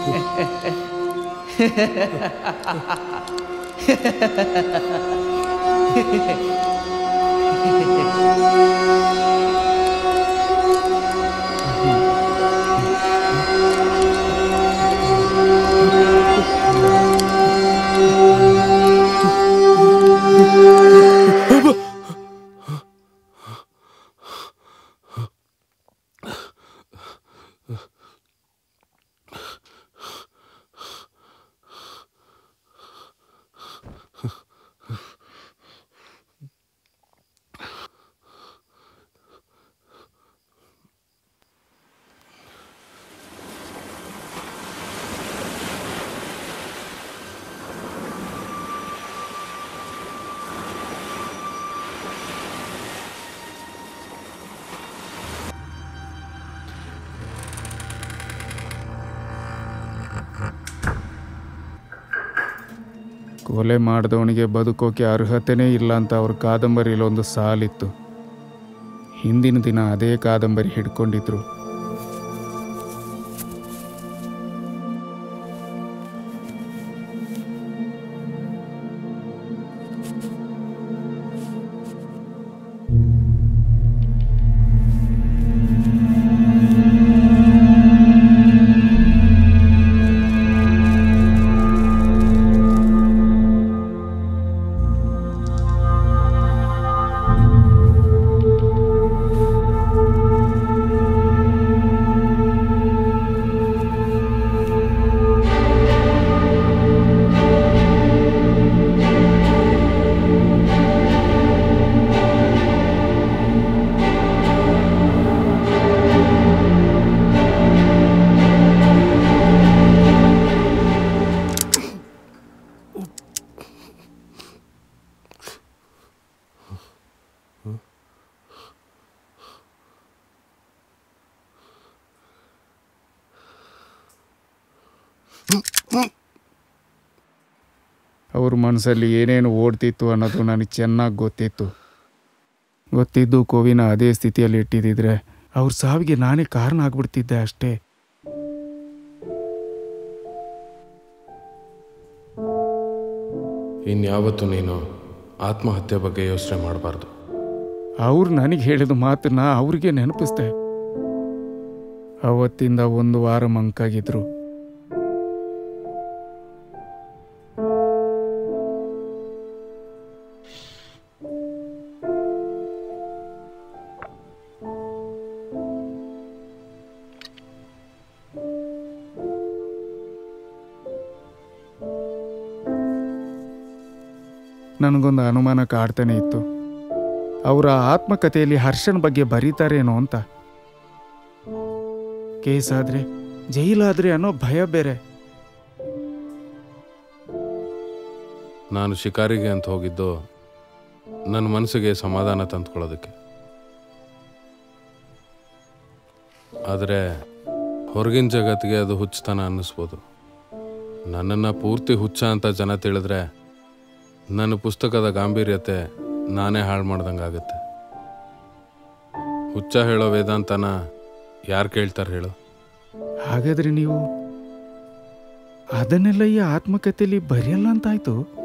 ಕೊಲೆ ಮಾಡಿದವನಿಗೆ ಬದುಕೋಕೆ ಅರ್ಹತೆನೇ ಇಲ್ಲ ಅಂತ ಅವ್ರ ಕಾದಂಬರಿಲಿ ಒಂದು ಸಾಲಿತ್ತು ಹಿಂದಿನ ದಿನ ಅದೇ ಕಾದಂಬರಿ ಹಿಡ್ಕೊಂಡಿದ್ರು ಅವ್ರ ಮನಸ್ಸಲ್ಲಿ ಏನೇನು ಓಡ್ತಿತ್ತು ಅನ್ನೋದು ನನಗೆ ಚೆನ್ನಾಗಿ ಗೊತ್ತಿತ್ತು ಗೊತ್ತಿದ್ದು ಕೋವಿನ ಅದೇ ಸ್ಥಿತಿಯಲ್ಲಿ ಇಟ್ಟಿದ್ದಿದ್ರೆ ಅವ್ರ ಸಾವಿಗೆ ನಾನೇ ಕಾರಣ ಆಗ್ಬಿಡ್ತಿದ್ದೆ ಅಷ್ಟೇ ಇನ್ಯಾವತ್ತೂ ನೀನು ಆತ್ಮಹತ್ಯೆ ಬಗ್ಗೆ ಯೋಚನೆ ಮಾಡಬಾರ್ದು ಅವ್ರು ನನಗೆ ಹೇಳಿದ ಮಾತನ್ನ ಅವ್ರಿಗೆ ನೆನಪಿಸ್ದೆ ಅವತ್ತಿಂದ ಒಂದು ವಾರ ಮಂಕಾಗಿದ್ರು ನನಗೊಂದು ಅನುಮಾನ ಕಾಡ್ತಾನೆ ಇತ್ತು ಅವರ ಆತ್ಮಕಥೆಯಲ್ಲಿ ಹರ್ಷನ್ ಬಗ್ಗೆ ಬರೀತಾರೇನೋ ಅಂತ ಕೇಸ್ ಆದ್ರೆ ಜೈಲಾದ್ರೆ ಅನ್ನೋ ಭಯ ಬೇರೆ ನಾನು ಶಿಕಾರಿಗೆ ಅಂತ ಹೋಗಿದ್ದು ನನ್ನ ಮನಸ್ಸಿಗೆ ಸಮಾಧಾನ ತಂದ್ಕೊಳ್ಳೋದಕ್ಕೆ ಆದರೆ ಹೊರಗಿನ ಜಗತ್ತಿಗೆ ಅದು ಹುಚ್ಚತನ ಅನ್ನಿಸ್ಬೋದು ನನ್ನನ್ನು ಪೂರ್ತಿ ಹುಚ್ಚ ಅಂತ ಜನ ತಿಳಿದ್ರೆ ನನ್ನ ಪುಸ್ತಕದ ಗಾಂಭೀರ್ಯತೆ ನಾನೇ ಹಾಳು ಮಾಡ್ದಂಗಾಗುತ್ತೆ ಹುಚ್ಚ ಹೇಳೋ ವೇದಾಂತನ ಯಾರು ಕೇಳ್ತಾರೆ ಹೇಳು ಹಾಗಾದ್ರೆ ನೀವು ಅದನ್ನೆಲ್ಲ ಈ ಆತ್ಮಕಥೆಯಲ್ಲಿ ಬರೆಯಲ್ಲ ಅಂತಾಯ್ತು